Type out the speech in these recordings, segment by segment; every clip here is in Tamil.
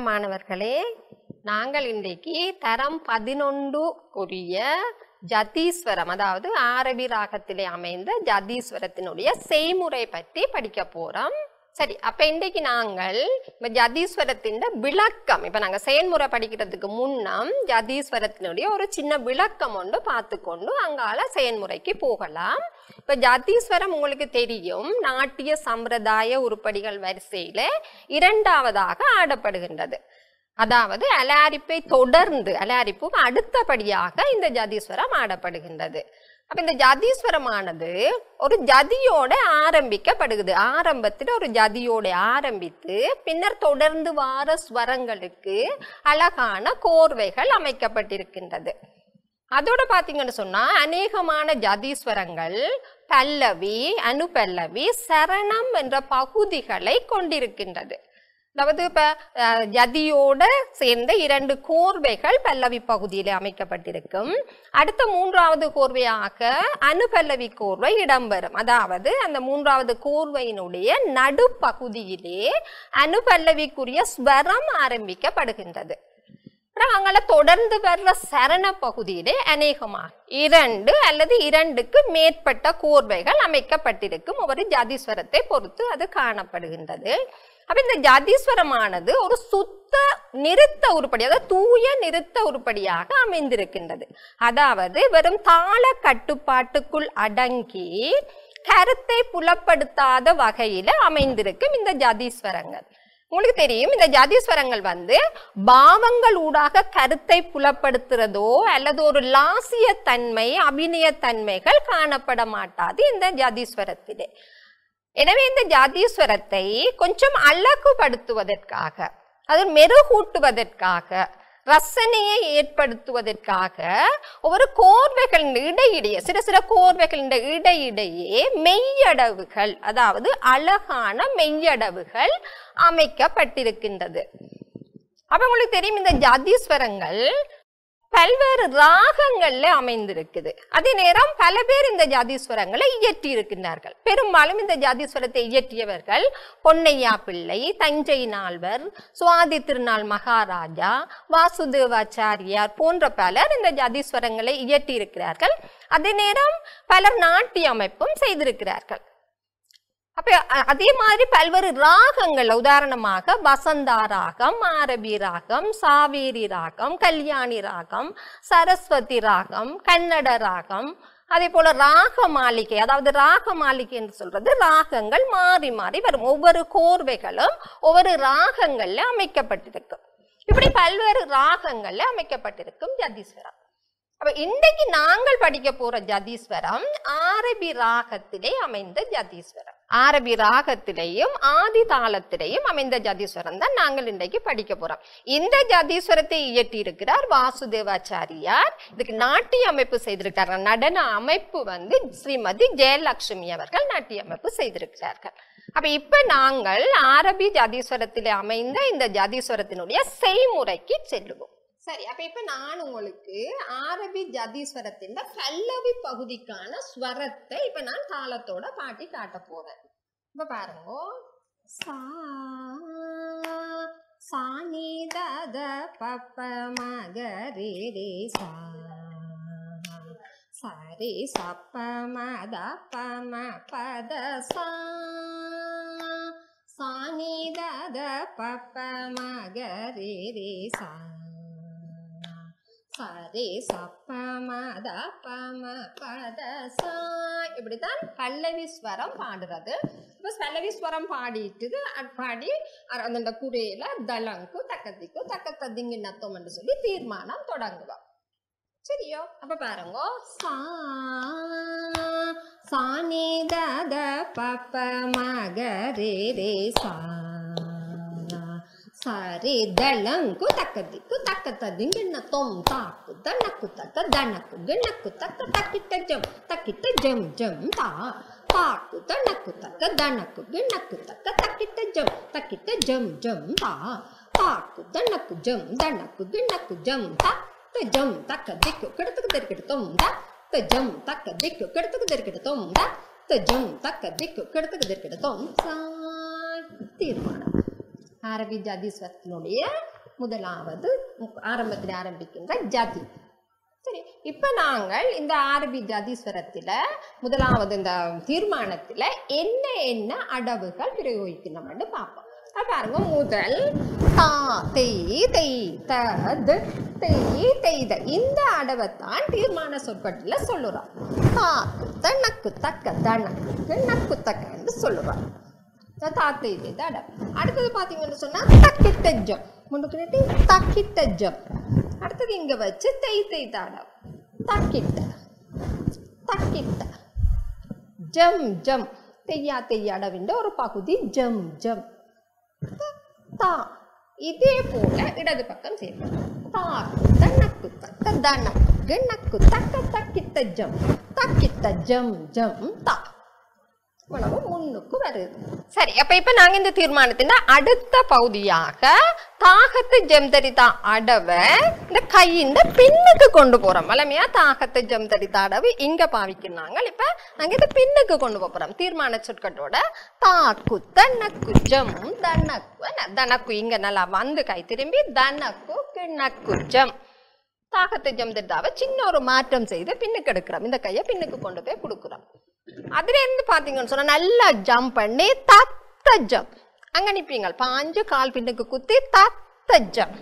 வணக்கம் மாணவர்களே நாங்கள் இன்றைக்கு தரம் பதினொன்று உரிய ஜதீஸ்வரம் அதாவது ஆரபி ராகத்திலே அமைந்த ஜதீஸ்வரத்தினுடைய செய்முறை பற்றி படிக்க போறோம் சரி அப்ப இன்றைக்கு நாங்கள் இப்ப ஜதீஸ்வரத்தின் விளக்கம் இப்ப நாங்க செயல்முறை படிக்கிறதுக்கு முன்னம் ஜதீஸ்வரத்தினுடைய ஒரு சின்ன விளக்கம் ஒன்று பார்த்துக்கொண்டு அங்கால செயல்முறைக்கு போகலாம் இப்ப ஜதீஸ்வரம் உங்களுக்கு தெரியும் நாட்டிய சம்பிரதாய உருப்படிகள் வரிசையில இரண்டாவதாக ஆடப்படுகின்றது அதாவது அலாரிப்பை தொடர்ந்து அலாரிப்புக்கு அடுத்தபடியாக இந்த ஜதீஸ்வரம் ஆடப்படுகின்றது அப்ப இந்த ஜதீஸ்வரமானது ஒரு ஜதியோட ஆரம்பிக்கப்படுகிறது ஆரம்பத்தில் ஒரு ஜதியோட ஆரம்பித்து பின்னர் தொடர்ந்து வார ஸ்வரங்களுக்கு அழகான கோர்வைகள் அமைக்கப்பட்டிருக்கின்றது அதோட பாத்தீங்கன்னு சொன்னா அநேகமான ஜதீஸ்வரங்கள் பல்லவி அனுபல்லவி சரணம் என்ற பகுதிகளை கொண்டிருக்கின்றது அதாவது இப்ப அஹ், ஜதியோட சேர்ந்த இரண்டு கோர்வைகள் பல்லவி பகுதியில் அமைக்கப்பட்டிருக்கும் அடுத்த மூன்றாவது கோர்வையாக அனுபல்லவி கோர்வை இடம்பெறும் அதாவது அந்த மூன்றாவது கோர்வையினுடைய நடுப்பகுதியிலே அனுபல்லவிக்குரிய ஸ்வரம் ஆரம்பிக்கப்படுகின்றது அப்புறம் அங்கால தொடர்ந்து வர்ற சரண பகுதியிலே அநேகமாக இரண்டு அல்லது இரண்டுக்கு மேற்பட்ட கோர்வைகள் அமைக்கப்பட்டிருக்கும் ஒவ்வொரு ஜாதீஸ்வரத்தை பொறுத்து அது காணப்படுகின்றது அப்ப இந்த ஜாதீஸ்வரமானது ஒரு சுத்த நிறுத்த உருப்படி அதாவது தூய நிறுத்த உருப்படியாக அமைந்திருக்கின்றது அதாவது வெறும் தாள கட்டுப்பாட்டுக்குள் அடங்கி கருத்தை புலப்படுத்தாத வகையில அமைந்திருக்கும் இந்த ஜாதீஸ்வரங்கள் உங்களுக்கு தெரியும் இந்த ஜாதீஸ்வரங்கள் வந்து பாவங்கள் ஊடாக கருத்தை புலப்படுத்துறதோ அல்லது ஒரு லாசிய தன்மை அபிநய தன்மைகள் காணப்பட மாட்டாது இந்த ஜாதீஸ்வரத்திலே எனவே இந்த ஜாதீஸ்வரத்தை கொஞ்சம் அழகுபடுத்துவதற்காக அது மெருகூட்டுவதற்காக ரசனையை ஏற்படுத்துவதற்காக ஒவ்வொரு கோர்வைகளின் இடையிடையே சில சில கோர்வைகளின் இடையிடையே மெய்யடவுகள் அதாவது அழகான மெய்யடவுகள் அமைக்கப்பட்டிருக்கின்றது அப்ப உங்களுக்கு தெரியும் இந்த ஜாதீஸ்வரங்கள் பல்வேறு ராகங்கள்ல அமைந்திருக்குது அதே நேரம் பல பேர் இந்த ஜாதீஸ்வரங்களை இயற்றி இருக்கின்றார்கள் பெரும்பாலும் இந்த ஜாதீஸ்வரத்தை இயற்றியவர்கள் பொன்னையா பிள்ளை தஞ்சை நால்வர் சுவாதி திருநாள் மகாராஜா வாசுதேவாச்சாரியார் போன்ற பலர் இந்த ஜாதீஸ்வரங்களை இயற்றி இருக்கிறார்கள் அதே நேரம் பலர் நாட்டிய அமைப்பும் செய்திருக்கிறார்கள் அப்ப அ- அதே மாதிரி பல்வேறு ராகங்கள் உதாரணமாக வசந்தா ராகம் ஆரபி ராகம் சாவேரி ராகம் கல்யாணி ராகம் சரஸ்வதி ராகம் கன்னட ராகம் அதே போல ராக மாளிகை அதாவது ராக மாளிகை என்று சொல்றது ராகங்கள் மாறி மாறி வரும் ஒவ்வொரு கோர்வைகளும் ஒவ்வொரு ராகங்கள்ல அமைக்கப்பட்டிருக்கும் இப்படி பல்வேறு ராகங்கள்ல அமைக்கப்பட்டிருக்கும் ஜதீஸ்வரம் அப்ப இன்றைக்கு நாங்கள் படிக்க போற ஜதீஸ்வரம் ஆரபி ராகத்திலே அமைந்த ஜதீஸ்வரம் ஆரபி ராகத்திலேயும் ஆதி தாளத்திலேயும் அமைந்த ஜதீஸ்வரம் தான் நாங்கள் இன்றைக்கு படிக்க போறோம் இந்த ஜதீஸ்வரத்தை இயற்றி இருக்கிறார் வாசுதேவாச்சாரியார் இதுக்கு நாட்டிய அமைப்பு செய்திருக்கிறார்கள் நடன அமைப்பு வந்து ஸ்ரீமதி ஜெயலட்சுமி அவர்கள் நாட்டிய அமைப்பு செய்திருக்கிறார்கள் அப்ப இப்ப நாங்கள் ஆரபி ஜதீஸ்வரத்திலே அமைந்த இந்த ஜதீஸ்வரத்தினுடைய செய்முறைக்கு செல்லுவோம் சரி அப்ப இப்ப நான் உங்களுக்கு ஆரபி ஜதீஸ்வரத்தின் பல்லவி பகுதிக்கான ஸ்வரத்தை இப்ப நான் தாளத்தோட பாட்டி காட்ட போறேன் இப்ப பாருங்க சா சாணி தத பப்ப மகரி ரே சா சரி சப்ப மத பம பத சா சாணி தத பப்ப மகரி ரே சா சரி சப்ப மத பம பத சா இப்படித்தான் பல்லவி ஸ்வரம் பாடுறது இப்போ பல்லவி ஸ்வரம் பாடிட்டு அது பாடி அ- அந்த குறையில தலங்கு தக்கத்திக்கு தக்கத்ததிங்கு நத்தம் என்று சொல்லி தீர்மானம் தொடங்குவோம் சரியோ அப்ப பாருங்க சா சாணி தத பப்ப மகரே ரே சா சரி தளங்கு தக்கதிக்கு தக்கத்ததிங்கு நத்தம் தாக்கு தனக்கு தக்க தனக்கு கிணக்கு தக்க தக்கிட்ட ஜம் தக்கிட்ட ஜம் ஜம் தா தாக்கு தனக்கு தக்க தனக்கு கிணக்கு தக்க தக்கிட்ட ஜம் தக்கிட்ட ஜம் ஜம் தா தாக்கு தனக்கு ஜம் தனக்கு கிணக்கு ஜம் தக்க ஜம் தக்க திக்கு கிடத்துக்கு தெருக்கிட்டு தொந்தா ஜம் தக்க திக்கு கிடத்துக்கு தெருக்கிட்டு தொந்தா ஜம் தக்க திக்கு கிடத்துக்கு தெருக்கிட்டு தொந்தா தீர்மானம் அரபி ஜாதீஸ்வரத்தினுடைய முதலாவது ஆரம்பத்தில் ஆரம்பிக்கின்ற ஜதி சரி இப்போ நாங்கள் இந்த ஆரபி ஜதீஸ்வரத்தில் முதலாவது இந்த தீர்மானத்தில் என்ன என்ன அடவுகள் பிரயோகிக்கணும்னு பார்ப்போம் அப்ப பாருங்க முதல் தா தெய் தெய் த து, தெய் தெய் த இந்த அடவைத்தான் தீர்மான சொற்கட்டில் சொல்லுறோம் தாக்கு தனக்கு தக்க தனக்கு நக்கு தக்கன்னு சொல்லுறோம் தாத்தை இது அடம் அடுத்தது பார்த்தீங்கன்னு சொன்னால் தக்கிட்ட ஜம் முன்னுக்கு தக்கிட்ட ஜம் அடுத்தது இங்கே வச்சு தெய் தெய் தாடம் தக்கிட்ட தக்கிட்ட ஜம் ஜம் தெய்யா தெய்யாடவின்ற ஒரு பகுதி ஜம் ஜம் தா இதே போல இடது பக்கம் சேர்க்கணும் தாக்கு தனக்கு தக்க தனக்கு நக்கு தக்க தக்கிட்ட ஜம் தக்கிட்ட ஜம் ஜம் தா இவ்வளவு முன்னுக்கு வருது சரி அப்ப இப்ப நாங்க இந்த தீர்மானத்தின் அடுத்த பகுதியாக தாகத்து ஜெம்தரிதா அடவை இந்த கையின் பின்னுக்கு கொண்டு போறோம் வளமையா தாகத்து ஜெம்தரிதா அடவு இங்க பாவிக்கிறாங்க இப்ப நாங்க இதை பின்னுக்கு கொண்டு போறோம் தீர்மான சொற்கட்டோட தாக்கு தனக்கு ஜம் தனக்கு என்ன, தனக்கு இங்க நல்லா வந்து கை திரும்பி தனக்கு கிணக்கு ஜம் தாகத்தை ஜம்திட்டாவை சின்ன ஒரு மாற்றம் செய்து பின்னுக்கு எடுக்கிறோம் இந்த கையை பின்னுக்கு கொண்டு போய் கொடுக்குறோம் அதுல இருந்து பாத்தீங்கன்னு சொன்னா நல்லா ஜம்ப் பண்ணி தத்த ஜம் அங்க நிப்பீங்க பாஞ்சு கால் பின்னுக்கு குத்தி தத்த ஜம்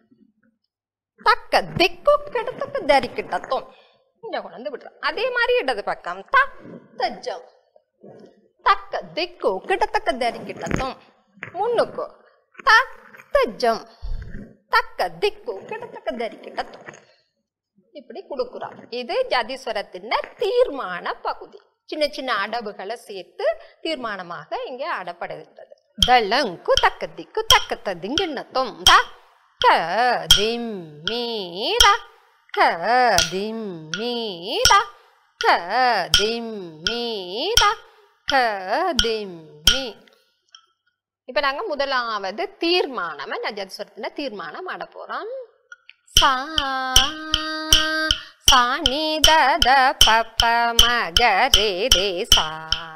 தக்க திக்கு கிடத்தக்க தரிக்கிட்டத்தும் இங்க கொண்டு வந்து விடுறோம் அதே மாதிரி இடது பக்கம் தத்த ஜம் தக்க திக்கு கிட்டத்தக்க தரிக்கிட்டத்தும் முன்னுக்கு தத்த ஜம் தக்க திக்கு கிட்டத்தக்க தரிக்கிட்டத்தும் இப்படி கொடுக்குறோம் இது ஜதீஸ்வரத்தின் தீர்மான பகுதி சின்ன சின்ன அடவுகளை சேர்த்து தீர்மானமாக இங்கே அடப்படுகின்றது தளங்கு தக்க திக்கு தக்க ததிங்கிண்ணத்தும் தக்க திம் மீரா க திம் மீரா க திம் மீரா க திம் மீ இப்ப நாங்க முதலாவது தீர்மானம் நஜத்ஸ்வரத்துல தீர்மானம் ஆட போறோம் சா சா நீ த த ப ப ம க ரே ரே சா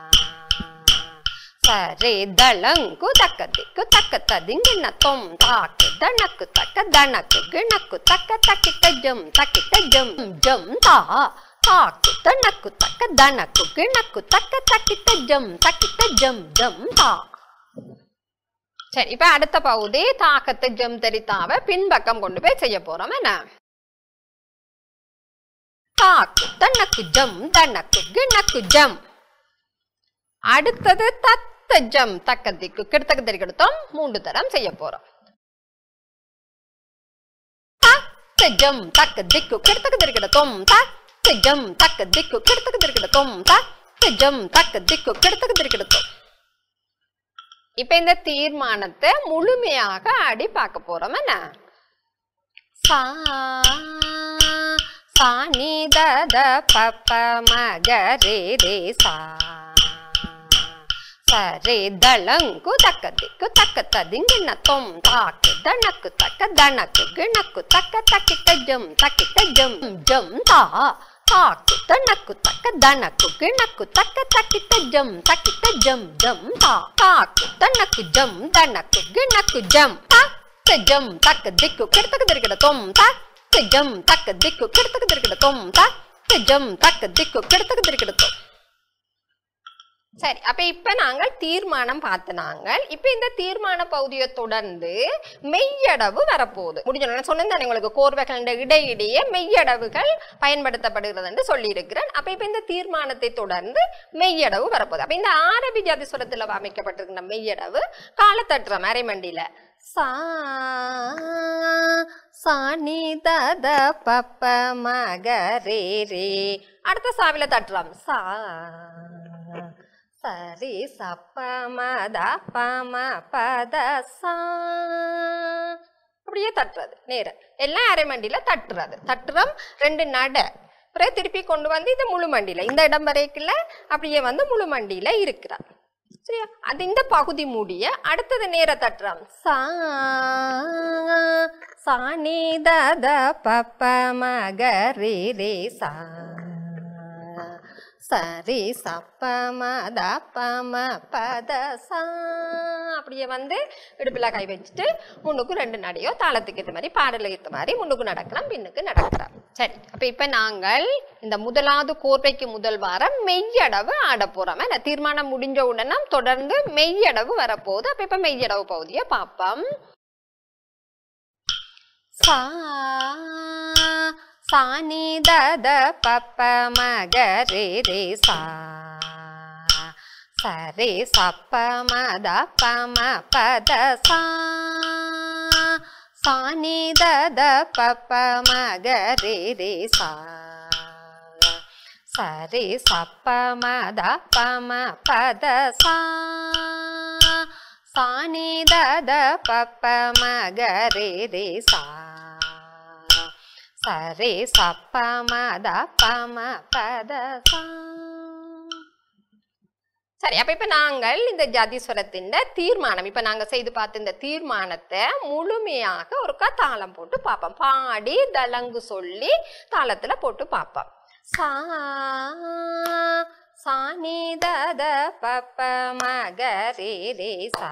சரே தளங்கு தக்க திக்கு தக்க ததிங்கின தொம் தாக்கு தனக்கு தக்க தனக்கு கிணக்கு தக்க தக்கிட்ட ஜம் தக்கிட்ட ஜம் ஜம் தா தாக்கு தனக்கு தக்க தனக்கு கிணக்கு தக்க தக்கிட்ட ஜம் தக்கிட்ட ஜம் ஜம் தா சரி இப்ப அடுத்த பகுதி தாக்கத்து ஜம் தெரித்தாவ பின்பக்கம் கொண்டு போய் செய்ய போறோம் என்ன தாக்கு தனக்கு ஜம் தனக்கு கிணக்கு ஜம் அடுத்தது தத்த ஜம் தக்க திக்கு கிடத்தக்க தெரிக்கெடுத்தோம் மூன்று தரம் செய்ய போறோம் தத்த ஜம் தக்க திக்கு கிடத்தக்க தெரிக்கெடுத்தோம் தத்த ஜம் தக்க திக்கு கிடத்தக்க தெரிக்கெடுத்தோம் தத்த ஜம் தக்க திக்கு கிடத்தக்க தெரிக்கெடுத்தோம் இப்ப இந்த தீர்மானத்தை முழுமையாக அடி பார்க்க போறோம் என்ன சா சா நீ த த ப ப ம க ரே ரே சா சரே தளங்கு தக்க திக்கு தக்க ததிங்கின தொம் தாக்கு தனக்கு தக்க தனக்கு கிணக்கு தக்க தக்கிட்ட ஜம் தக்கிட்ட ஜம் ஜம் தா தாக்கு தனக்கு தக்க தனக்கு கிணக்கு தக்க தக்கிட்ட ஜம் தக்கிட்ட ஜம் ஜம் தா தாக்கு தனக்கு ஜம் தனக்கு கிணக்கு ஜம் தக்க ஜம் தக்க திக்கு கிடத்தக்கு திருக்கிட தொம் தக்க ஜம் தக்க திக்கு கிடத்தக்கு திருக்கிட தொம் தக்க ஜம் தக்க திக்கு கிடத்தக்கு திருக்கிட தொம் சரி அப்ப இப்ப நாங்கள் தீர்மானம் பார்த்து நாங்கள் இப்ப இந்த தீர்மான பகுதியை தொடர்ந்து மெய்யடவு வரப்போகுது முடிஞ்ச நான் சொன்னேன் தானே உங்களுக்கு கோர்வைகள் இடையிடையே மெய்யடவுகள் பயன்படுத்தப்படுகிறது என்று சொல்லியிருக்கிறேன் அப்ப இப்ப இந்த தீர்மானத்தை தொடர்ந்து மெய்யடவு வரப்போகுது அப்ப இந்த ஆரபி ஜாதிஸ்வரத்துல அமைக்கப்பட்டிருக்கிற மெய்யடவு காலத்தட்டுற மறைமண்டியில சா சாணி தத பப்ப மக ரே ரே அடுத்த சாவில தட்டுறோம் சா சரி சப்ப மத பம பத சா அப்படியே தட்டுறது நேர எல்லாம் அரை மண்டியில தட்டுறது தட்டுறோம் ரெண்டு நட பிறகு திருப்பி கொண்டு வந்து இது முழு மண்டியில இந்த இடம் வரைக்குள்ள அப்படியே வந்து முழு மண்டியில இருக்கிறார் சரியா அது இந்த பகுதி முடிய அடுத்தது நேர தட்டுறோம் சா சாணி தத பப்ப மக ரே ரே சா சரி சப்பம தப்பம பத சா அப்படியே வந்து இடுப்புல கை வச்சுட்டு முன்னுக்கு ரெண்டு நடையோ தாளத்துக்கு ஏற்ற மாதிரி பாடலுக்கு ஏற்ற மாதிரி முன்னுக்கு நடக்கலாம் பின்னுக்கு நடக்கலாம் சரி அப்ப இப்ப நாங்கள் இந்த முதலாவது கோர்வைக்கு முதல் வாரம் மெய்யடவு ஆட போறோம் என்ன தீர்மானம் முடிஞ்ச உடனே தொடர்ந்து மெய்யடவு வரப்போகுது அப்ப இப்ப மெய்யடவு பகுதியை பார்ப்போம் சா சாணி தத பப்ப மகரே ரே சா சரே சப்ப மத பம பத சா சாணி தத பப்ப மகரே ரே சா சரே சப்ப மத பம பத சா சாணி தத பப்ப மகரே ரே சா சரே சப்ப மத பம பத சா சரி அப்ப இப்ப நாங்கள் இந்த ஜாதீஸ்வரத்தின் தீர்மானம் இப்ப நாங்க செய்து பார்த்த இந்த தீர்மானத்தை முழுமையாக ஒருக்கா தாளம் போட்டு பார்ப்போம் பாடி தலங்கு சொல்லி தாளத்துல போட்டு பார்ப்போம் சா சாணி தத பப்ப மகரே ரே சா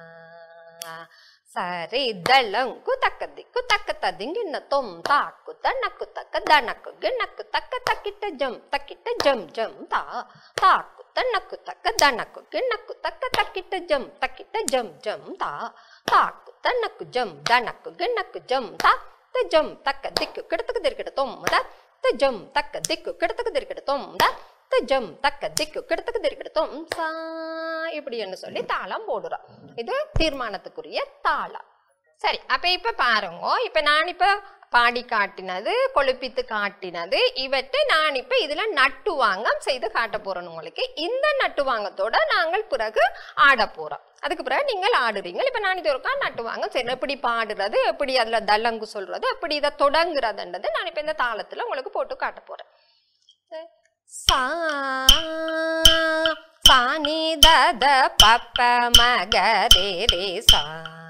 சரி ದಳಂಕು ತಕ್ಕ ದಿಕ್ಕು ತಕ್ಕ ತದಿಂಗಿನ್ನ ತೊಂ ತಾಕು ತಣ್ಣಕ್ಕು ತಕ್ಕ ದಣಕ್ಕು ಗಿಣ್ಣಕ್ಕು ತಕ್ಕ ತಕ್ಕಿಟ್ಟ ಜಂ ತಕ್ಕಿಟ್ಟ ಜಂ ಜಂ ತಾ ತಾಕು ತಣ್ಣಕ್ಕು ತಕ್ಕ ದಣಕ್ಕು ಗಿಣ್ಣಕ್ಕು ತಕ್ಕ ತಕ್ಕಿಟ್ಟ ಜಂ ತಕ್ಕಿಟ್ಟ ಜಂ ಜಂ ತಾ ತಾಕು ತಣ್ಣಕ್ಕು ಜಂ ದಣಕ್ಕು ಗಿಣ್ಣಕ್ಕು ಜಂ ತಾ ತ ಜಂ ತಕ್ಕ ದಿಕ್ಕು ಕಿಡತಕ ದಿರ್ಕಿಡ ತೊಂಬದ ತ ಜಂ ತಕ್ಕ ದಿಕ್ಕು ಕಿಡತಕ ದಿರ್ಕಿಡ ತೊಂಬದ த ஜம் தக்க திக்கு கிடத்துக்கு திருக்கிடத்தும் சா இப்படின்னு சொல்லி தாளம் போடுறோம் இது தீர்மானத்துக்குரிய தாளம் சரி அப்ப இப்ப பாருங்க இப்ப நான் இப்ப பாடி காட்டினது கொழுப்பித்து காட்டினது இவற்றை நான் இப்ப இதுல நட்டுவாங்கம் செய்து காட்ட போறேன் உங்களுக்கு இந்த நட்டுவாங்கத்தோட நாங்கள் பிறகு ஆட போறோம் அதுக்கு பிறகு நீங்கள் ஆடுறீங்க இப்ப நான் இது ஒருக்கா நட்டுவாங்க சரி எப்படி பாடுறது எப்படி அதுல தல்லங்கு சொல்றது எப்படி இதை தொடங்குறதுன்றது நான் இப்ப இந்த தாளத்துல உங்களுக்கு போட்டு காட்ட போறேன் சா சாணி தத பப்ப மகரே ரே சா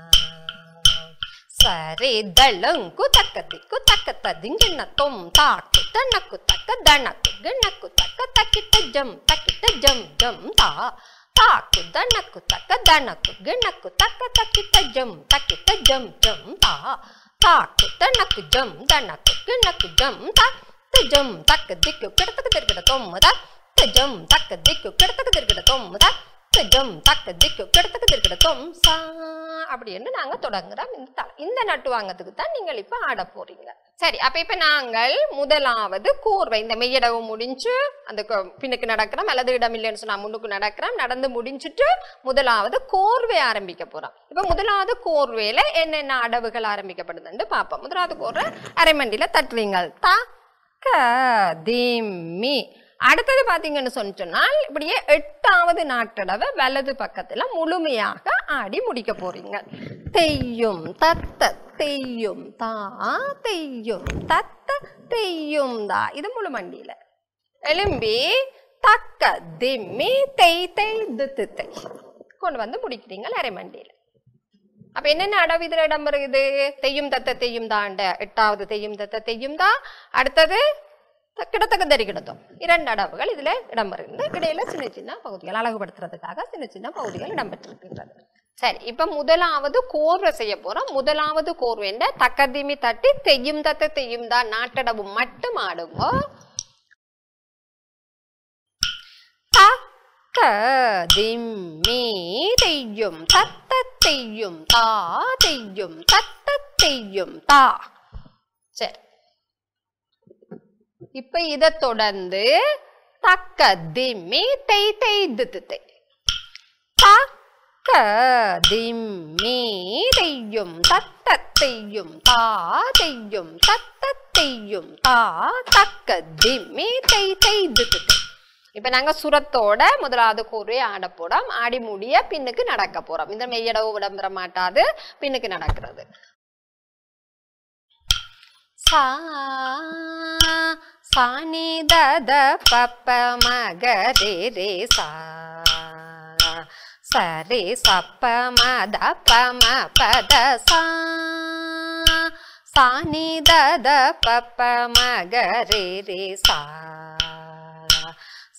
சரி தளங்கு தக்க திக்கு தக்க ததிங்கிண்ண தொம் தாக்கு தனக்கு தக்க தனக்கு கிண்ணக்கு தக்க தக்கிட்ட ஜம் தக்கிட்ட ஜம் ஜம் தா தாக்கு தனக்கு தக்க தனக்கு கிண்ணக்கு தக்க தக்கிட்ட ஜம் தக்கிட்ட ஜம் ஜம் தா தாக்கு தனக்கு ஜம் தனக்கு கிண்ணக்கு ஜம் தா ஜம் தக்க திக்கு கிடத்துக்கு திருக்கிட தொம்முதா ஜம் தக்க திக்கு கிடத்துக்கு திருக்கிட தொம்முதா ஜம் தக்க திக்கு கிடத்துக்கு திருக்கிட தொம் சா அப்படின்னு நாங்க தொடங்குறோம் இந்த தா- இந்த நட்டுவாங்கத்துக்கு தான் நீங்கள் இப்ப ஆட போறீங்க சரி அப்ப இப்ப நாங்கள் முதலாவது கூர்வை இந்த மெய்யடவு முடிஞ்சு அந்த கொ- பின்னுக்கு நடக்கிறோம் அல்லது இடம் இல்லைன்னு சொன்னா முன்னுக்கு நடக்கிறோம் நடந்து முடிஞ்சிட்டு முதலாவது கோர்வை ஆரம்பிக்க போறோம் இப்ப முதலாவது கோர்வையில என்னென்ன அடவுகள் ஆரம்பிக்கப்படுதுன்னு பார்ப்போம் முதலாவது கோர்வை அரைமண்டியில தட்டுறீங்க தா க திம்மி அடுத்தது பார்த்தீங்கன்னு சொல்லி சொன்னால் இப்படியே எட்டாவது நாட்டளவை வலது பக்கத்துல முழுமையாக ஆடி முடிக்க போறீங்க தெய்யும் தத்த தெய்யும் தா தெய்யும் தத்த தெய்யும் தா இது முழு மண்டியில எலும்பி தக்க திம்மி தெய் தெய் தித்து தெய் கொண்டு வந்து முடிக்கிறீங்க அரை மண்டியில அப்ப என்னென்ன அடவு இதுல இடம் வருது தெய்யும் தத்த தெய்யும் தாண்ட எட்டாவது தெய்யும் தத்த தெய்யும் தா அடுத்தது த- கிடத்தக்க தறி கிடத்தும் இரண்டு அடவுகள் இதுல இடம் வருகிறது இடையில சின்ன சின்ன பகுதிகள் அழகுபடுத்துறதுக்காக சின்ன சின்ன பகுதிகள் இடம்பெற்றிருக்கின்றது சரி இப்ப முதலாவது கோர்வை செய்ய போறோம் முதலாவது கோர்வைன்ற தக்கதிமி தட்டி தெய்யும் தத்த தெய்யும் தான் நாட்டடவு மட்டும் ஆடுங்க தக்க திம்மி தெய்யும் தத்த தெய்யும் தா தெய்யும் தத்த தெய்யும் தா சரி இப்ப இத தொடர்ந்து தக்க திம்மி தெய் தெய் தித்து தெய் தக்க திம்மி தெய்யும் தத்த தெய்யும் தா தெய்யும் தத்த தெய்யும் தா தக்க திம்மி தெய் தெய் தித்து தெய் இப்ப நாங்க சுரத்தோட முதலாவது கூறுவை ஆட போறோம் ஆடி முடிய பின்னுக்கு நடக்க போறோம் இந்த மெய்யடவு விடம்பெற மாட்டாது பின்னுக்கு நடக்கிறது சா சாணி தத பப்ப மகரே ரே சா சரே சப்ப மத பம பத சா சாணி தத பப்ப மகரே ரே சா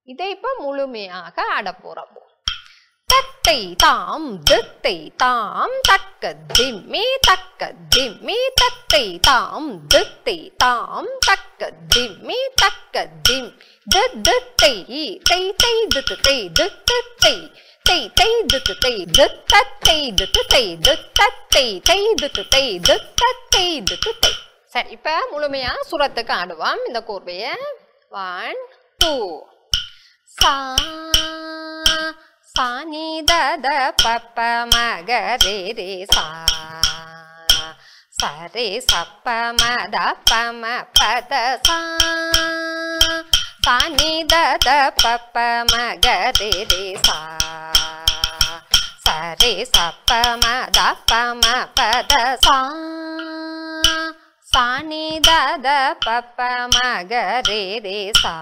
இதை இப்ப முழுமையாக ஆட போறோம் தத்தை தாம் தித்தை தாம் தக்க திம்மி தக்க திம்மி தத்தை தாம் தித்தை தாம் தக்க திம்மி தக்க திம் தித்தை தை தை தித்து தை தித்து தை தை தை தித்து தை தித்தத்தை தித்து தை தித்தத்தை தை தித்து தை தித்தத்தை தித்து தை சரி இப்ப முழுமையா சுரத்துக்கு ஆடுவோம் இந்த கோர்வைய ஒன் டூ சா சா நீ த த ப ப ம க ரே ரே சா ச ரே ச ப ம த ப ம ப த சா சா நீ த த ப ப ம க ரே ரே சா ச ரே ச ப ம த ப ம ப த சா சா நீ த த ப ப ம க ரே ரே சா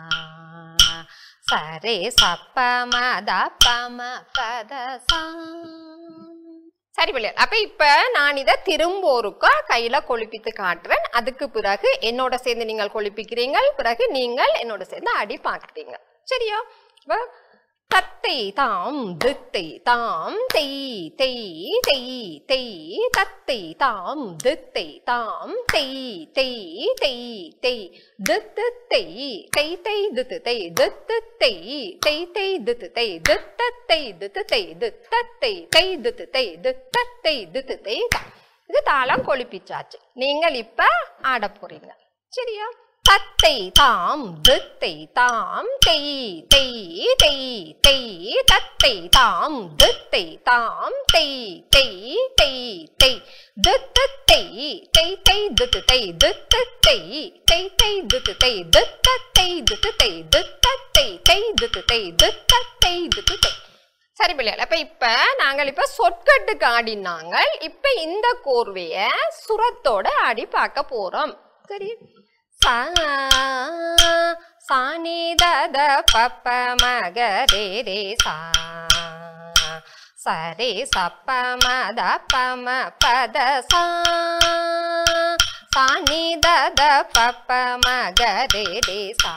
சரே சப்ப மத பம பத சா சரி பிள்ளைகள் அப்ப இப்ப நான் இதை திரும்ப ஒருக்கா கையில கொழுப்பித்து காட்டுறேன் அதுக்கு பிறகு என்னோட சேர்ந்து நீங்கள் கொழுப்பிக்கிறீங்கள் பிறகு நீங்கள் என்னோட சேர்ந்து அடி பார்க்குறீங்க சரியா இப்ப தத்தை தாம் தித்தை தாம் தெய் தெய் தெய் தெய் தத்தை தாம் தித்தை தாம் தெய் தெய் தெய் தெய் தித்து தெய் தெய் தெய் தித்து தெய் தித்து தெய் தெய் தெய் தித்து தெய் தித்தத்தை தித்து தெய் தித்தத்தை தெய் தித்து தெய் தித்தத்தை தித்து தெய் தா இது தாளம் கொழுப்பிச்சாச்சு நீங்கள் இப்ப ஆட போறீங்க சரியா தத்தை தாம் தித்தை தாம் தெய் தெய் தெய் தெய் தத்தை தாம் தித்தை தாம் தெய் தெய் தெய் தெய் தித்து தெய் தெய் தெய் தித்து தெய் தித்து தெய் தெய் தெய் தித்து தெய் தித்தத்தை தித்து தெய் தித்தத்தை தெய் தித்து தெய் தித்தத்தை தித்து தெய் சரி பிள்ளைகள் அப்ப இப்ப நாங்கள் இப்ப சொற்கட்டுக்கு ஆடினாங்க இப்ப இந்த கோர்வைய சுரத்தோட ஆடி பார்க்க போறோம் சரி சா சாணி தத பப்ப மக ரே ரே சா சரே சப்ப மத பம பத சா சாணி தத பப்ப மக ரே ரே சா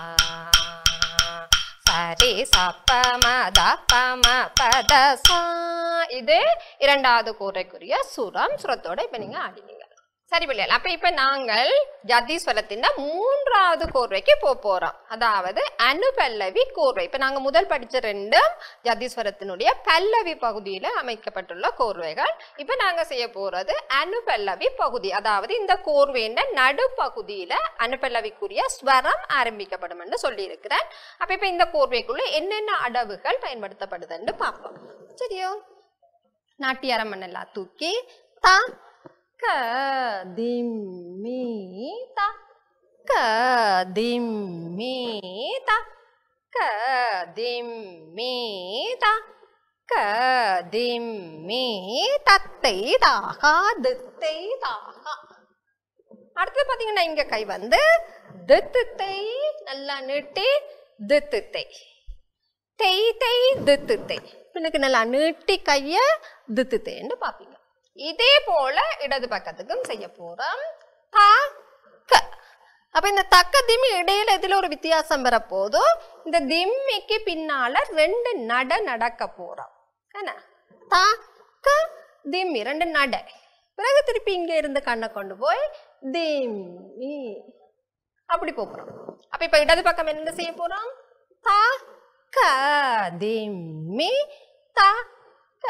சரே சப்ப மத பம பத சா இது இரண்டாவது கூரைக்குரிய சுரம் சுரத்தோட இப்ப நீங்க ஆடினீங்க சரி பிள்ளைகள் அப்ப இப்ப நாங்கள் ஜதீஸ்வரத்தின் மூன்றாவது கோர்வைக்கு போக போறோம் அதாவது அனுபல்லவி கோர்வை இப்ப நாங்க முதல் படிச்ச ரெண்டும் ஜதீஸ்வரத்தினுடைய பல்லவி பகுதியில அமைக்கப்பட்டுள்ள கோர்வைகள் இப்ப நாங்க செய்ய போறது அனுபல்லவி பகுதி அதாவது இந்த கோர்வையின் நடுப்பகுதியில அனுபல்லவிக்குரிய ஸ்வரம் ஆரம்பிக்கப்படும் என்று சொல்லியிருக்கிறேன் அப்ப இப்ப இந்த கோர்வைக்குள்ள என்னென்ன அடவுகள் பயன்படுத்தப்படுதுன்னு பார்ப்போம் சரியோ நாட்டியாரம் எல்லாம் தூக்கி தா க திம் மீ த க திம் மீ த க திம் மீ த க திம் மீ தத்தை தாகா தித்தை தாகா அடுத்து பாத்தீங்கன்னா இங்க கை வந்து தித்துத்தை நல்லா நீட்டி தித்துத்தை தெய் தெய் தித்துத்தை பின்னுக்கு நல்லா நீட்டி கைய தித்துத்தைன்னு பாப்பீங்க இதே போல இடது பக்கத்துக்கும் செய்ய போறோம் தா க அப்ப இந்த தக்க திம்மி இடையில இதுல ஒரு வித்தியாசம் வரப்போதும் இந்த திம்மிக்கு பின்னால ரெண்டு நட நடக்க போறோம் என்ன தா க திம்மி ரெண்டு நட பிறகு திருப்பி இங்க இருந்து கண்ணை கொண்டு போய் திம்மி அப்படி போறோம் அப்ப இப்ப இடது பக்கம் என்ன செய்ய போறோம் தா க திம்மி தா க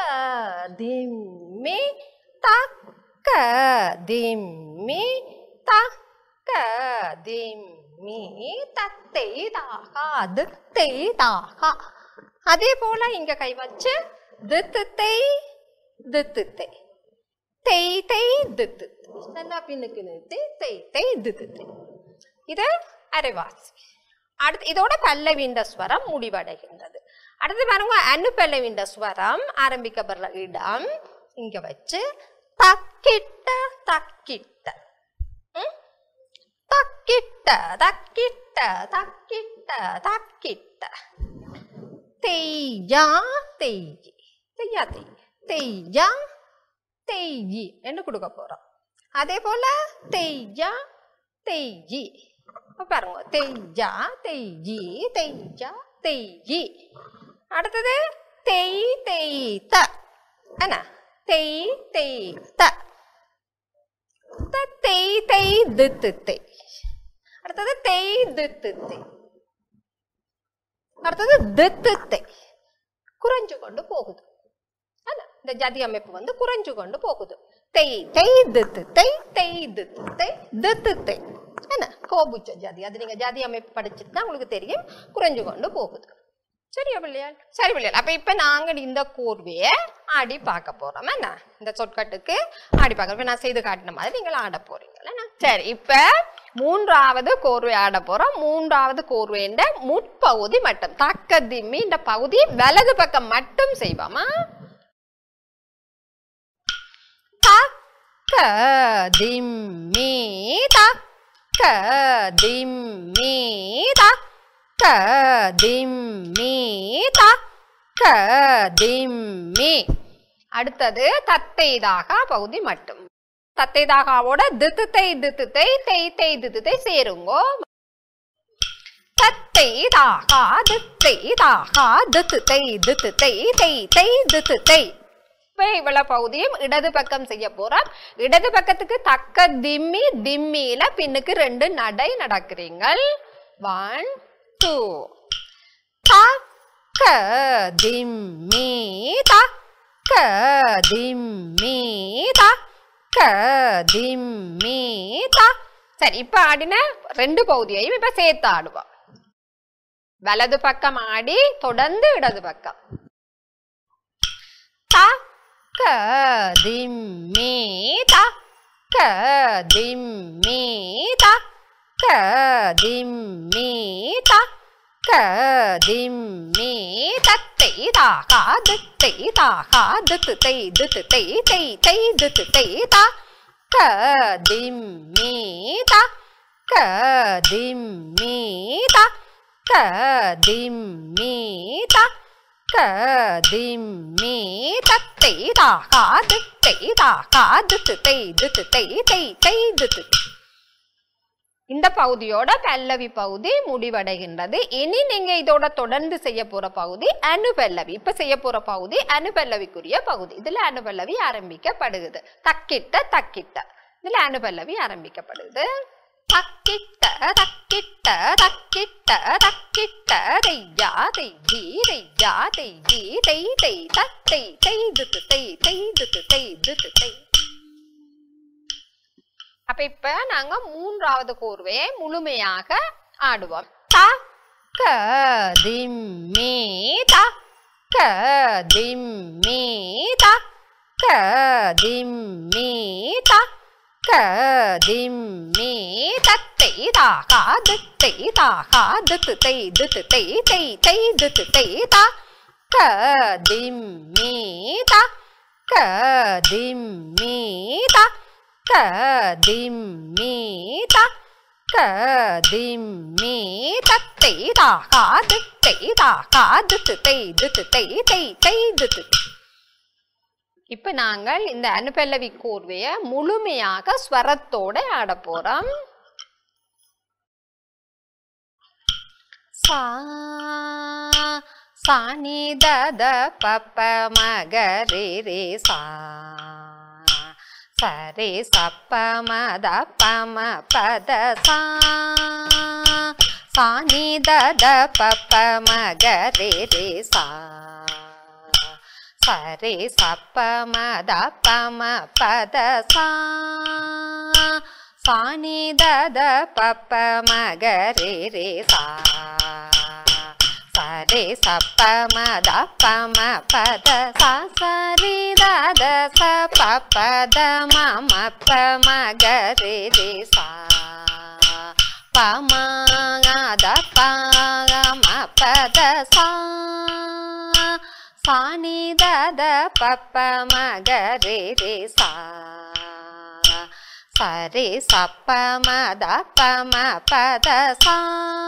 திம்மி தா க திம்மி தா க திம்மி தத்தை தாகா தித்தை தாகா அதே போல இங்க கை வச்சு தித்துத்தை தித்துத்தை தெய் தெய் தித்து நல்லா பின்னுக்கு நிறுத்தி தெய் தெய் தித்துத்தை இது அரைவாசி அடுத்து இதோட பல்லவிண்ட ஸ்வரம் முடிவடைகின்றது அடுத்து பாருங்க அனு பல்லவிண்ட ஸ்வரம் ஆரம்பிக்கப்படுற இடம் இங்க வச்சு தக்கிட்ட தக்கிட்ட ம்? தக்கிட்ட தக்கிட்ட தக்கிட்ட தக்கிட்ட தெய்யா தெய்யி தெய்யா தெய் தெய்யா தெய்யி என்று கொடுக்க போறோம் அதே போல தெய்யா தெய்யி இப்ப பாருங்க தெய்யா தெய்யி தெய்யா தெய்யி அடுத்தது தெய் தெய் த என்ன தெய் தெய் த த தெய் தெய் தித்து தெய் அடுத்தது தெய் தித்து தெய் அடுத்தது தித்து தெய் குறைஞ்சு கொண்டு போகுது என்ன? இந்த ஜதி அமைப்பு வந்து குறைஞ்சு கொண்டு போகுது தெய் தெய் தித்து தெய் தெய் தித்து தெய் தித்து தெய் என்ன கோபுச்ச ஜாதி அது நீங்க ஜாதி அமைப்பு படிச்சுட்டு தான் உங்களுக்கு தெரியும் குறைஞ்சு கொண்டு போகுது சரியா பிள்ளையாள் சரி பிள்ளையாள் அப்ப இப்ப நாங்க இந்த கோர்வையை ஆடி பார்க்க போறோம் என்ன இந்த சொற்கட்டுக்கு ஆடி பார்க்க இப்ப நான் செய்து காட்டின மாதிரி நீங்கள் ஆட போறீங்களா சரி இப்ப மூன்றாவது கோர்வை ஆட போறோம் மூன்றாவது கோர்வைன்ற முற்பகுதி மட்டும் தக்க திம்மி இந்த பகுதி வலது பக்கம் மட்டும் செய்வோமா தக்க திம்மி தக்க திம்மி தக்க திம்மி தக்க திம்மி அடுத்தது தத்தைதாக பகுதி மட்டும் தத்தைதாகாவோட தித்துத்தை தித்துத்தை தெய் தெய் தித்துத்தை சேருங்கோ தத்தை தாகா தித்தை தாகா தித்துத்தை தித்துத்தை தெய் தெய் தித்துத்தை இப்ப இவ்வளவு பகுதியும் இடது பக்கம் செய்ய போறோம் இடது பக்கத்துக்கு தக்க திம்மி திம்மியில பின்னுக்கு ரெண்டு நடை நடக்கிறீங்கள் ஒன் டூ தக்க திம்மி தக்க திம்மி தக்க திம்மி த சரி இப்ப ஆடின ரெண்டு பகுதியையும் இப்ப சேர்த்து ஆடுவோம் வலது பக்கம் ஆடி தொடர்ந்து இடது பக்கம் தக்க திம்மி தக்க திம்மி தக்க திம்மி தக்க திம்மி தத்தை தாகா தித்தை தாகா தித்து தை தித்து தை தை தை தித்து தை தக்க திம்மி தக்க திம்மி தக்க திம்மி தக்க திம்மி தத்தை தாகா தித்தை தாகா தித்து தை தித்து தை தை தை தித்து இந்த பகுதியோட பல்லவி பகுதி முடிவடைகின்றது இனி நீங்க இதோட தொடர்ந்து செய்ய போற பகுதி அனுபல்லவி இப்ப செய்ய போற பகுதி அனுபல்லவிக்குரிய பகுதி இதுல அனுபல்லவி ஆரம்பிக்கப்படுகிறது தக்கிட்ட தக்கிட்ட இதுல அனுபல்லவி ஆரம்பிக்கப்படுது தக்கிட்ட தக்கிட்ட தக்கிட்ட தக்கிட்ட தையா தையி தையா தையி தை தை தத்தை தை துத்து தை தை துத்து தை துத்து தை அப்ப இப்ப நாங்க மூன்றாவது கோர்வையை முழுமையாக ஆடுவோம் தக்க திம்மி தக்க திம்மி தக்க திம்மி தக்க திம்மி தத்தை தாகா தித்தை தாகா தித்து தை தித்து தை தை தை தித்து தை தக்க திம்மி தக்க திம்மி தக்க திம்மி தக்க திம்மி தத்தை தாகா தித்தை தாகா தித்து தை தித்து தை தை தை தித்து இப்ப நாங்கள் இந்த அனுபல்லவி கோர்வைய முழுமையாக ஸ்வரத்தோட ஆட போறோம் சா சாணி தத பப்ப மகரி ரே சா சரி சப்ப மத பம பத சா சாணி தத பப்ப மகரி ரே சா சரி சப்ப மத பம பத சா சாணி தத பப்ப மகரி ரே சா சரி சப்ப மத பம பத சா சரி தத ச பத மம ப மகரி ரே சா பமத பம பத சா சாணி தத பப்ப மகரி ரே சா சரி சப்ப மத பம பத சா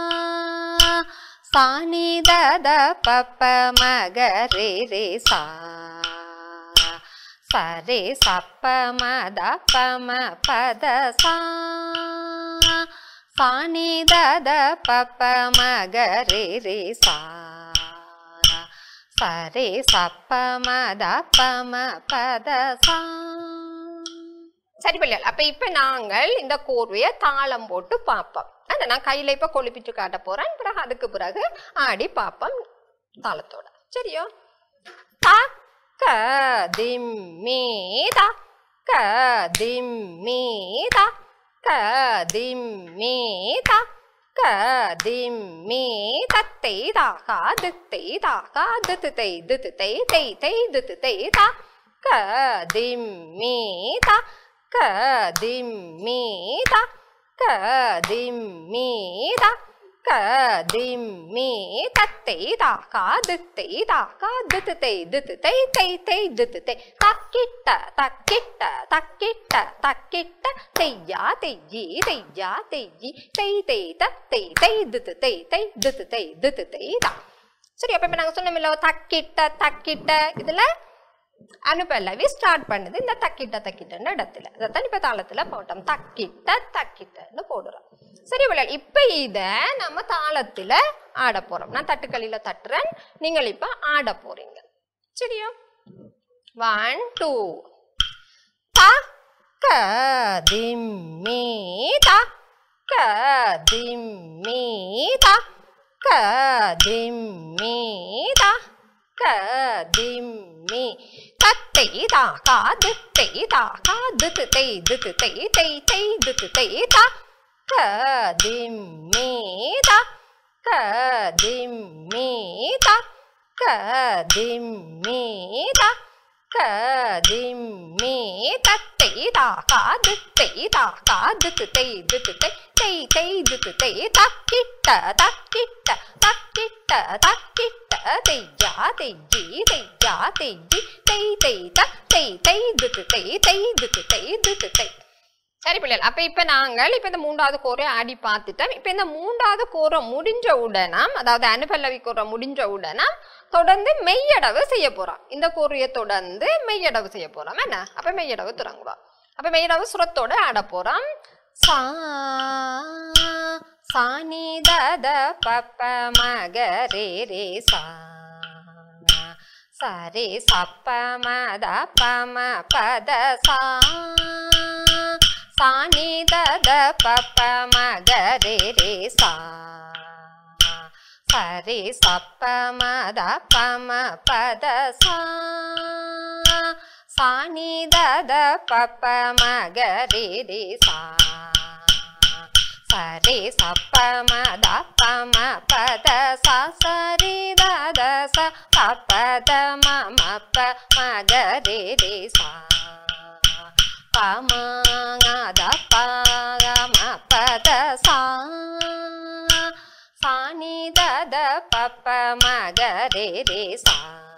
சாணி தத பப்ப மகரி ரே சா சரி சப்ப மத பம பத சா சாணி தத பப்ப மகரி ரே சாரா சரே சப்ப மத பம பத சா சரி பிள்ளைகள் அப்ப இப்ப நாங்கள் இந்த கோர்வையை தாளம் போட்டு பார்ப்போம் அந்த நான் கையில இப்ப கொழுப்பிட்டு காட்ட போறேன் பிறகு அதுக்கு பிறகு ஆடி பார்ப்போம் தாளத்தோட சரியோ தக்க திம்மி தக்க திம்மி தக்க திம்மி தக்க திம்மி தத்தை தாகா தித்தை தாகா தித்து தை தித்து தை தை தை தித்து தை தக்க திம்மி தக்க திம்மி தக்க திம்மி தக்க திம்மி தத்தை தாகா தித்தை தாகா தித்து தை தித்து தை தை தை தித்து தை தக்கிட்ட தக்கிட்ட தக்கிட்ட தக்கிட்ட தெய்யா தெய்யி தெய்யா தெய்யி தை தை தத்தை தை தித்து தை தை தித்து தை தித்து தை தா சரி அப்ப இப்ப நாங்க சொன்னோம்ல தக்கிட்ட தக்கிட்ட இதுல அனுப்பல்லவி ஸ்டார்ட் பண்ணுது இந்த தக்கிட்ட தக்கிட்டன்னு இடத்துல அதைத்தான் இப்ப தாளத்துல போட்டோம் தக்கிட்ட தக்கிட்டன்னு போடுறோம் சரி விளையாடு இப்ப இத நம்ம தாளத்துல ஆட போறோம் நான் தட்டுக்களில தட்டுறேன் நீங்கள் இப்ப ஆட போறீங்க சரியா ஒன் டூ தக்க திம்மி தக்க திம்மி தக்க திம்மி தக்க திம்மி தத்தை தாக்கா தித்தை தாக்கா தித்து தை தித்து தை தை தை தித்து தை தக்க திம்மி தக்க திம்மி தக்க திம்மி தக்க திம்மி தத்தை தாக்கா தித்தை தாக்கா தித்து தை தித்து தை தை தை தித்து தை தக்கிட்ட தக்கிட்ட தக்கிட்ட தக்கிட்ட தெய்யா தெய்யி தெய்யா தெய்யி தை தை த தை தை தித்து தை தை தித்து தை தித்து தை சரி பிள்ளைகள் அப்ப இப்ப நாங்கள் இப்ப இந்த மூன்றாவது கோரை ஆடி பார்த்துட்டோம் இப்ப இந்த மூன்றாவது கோரை முடிஞ்ச உடனாம் அதாவது அனுபல்லவி கோரை முடிஞ்ச உடனாம் தொடர்ந்து மெய்யடவு செய்ய போறோம் இந்த கோரையை தொடர்ந்து மெய்யடவு செய்ய போறோம் என்ன அப்ப மெய்யடவு தொடங்குவோம் அப்ப மெய்யடவு சுரத்தோட ஆட போறோம் சா சாணி தத பப்ப மக ரே ரே சா சரி சப்ப மத பம பத சா சாணி தத பப்ப மக ரே ரே சா சரி சப்ப மத பம பத சா சாணி தத பப்ப மக ரே ரே சா சரி சப்ப மத பம பத ச சரி தத ச பப்பத மம ப மக ரே ரே சா பமத பகம பத சா சாணி தத பப்ப மக ரே ரே சா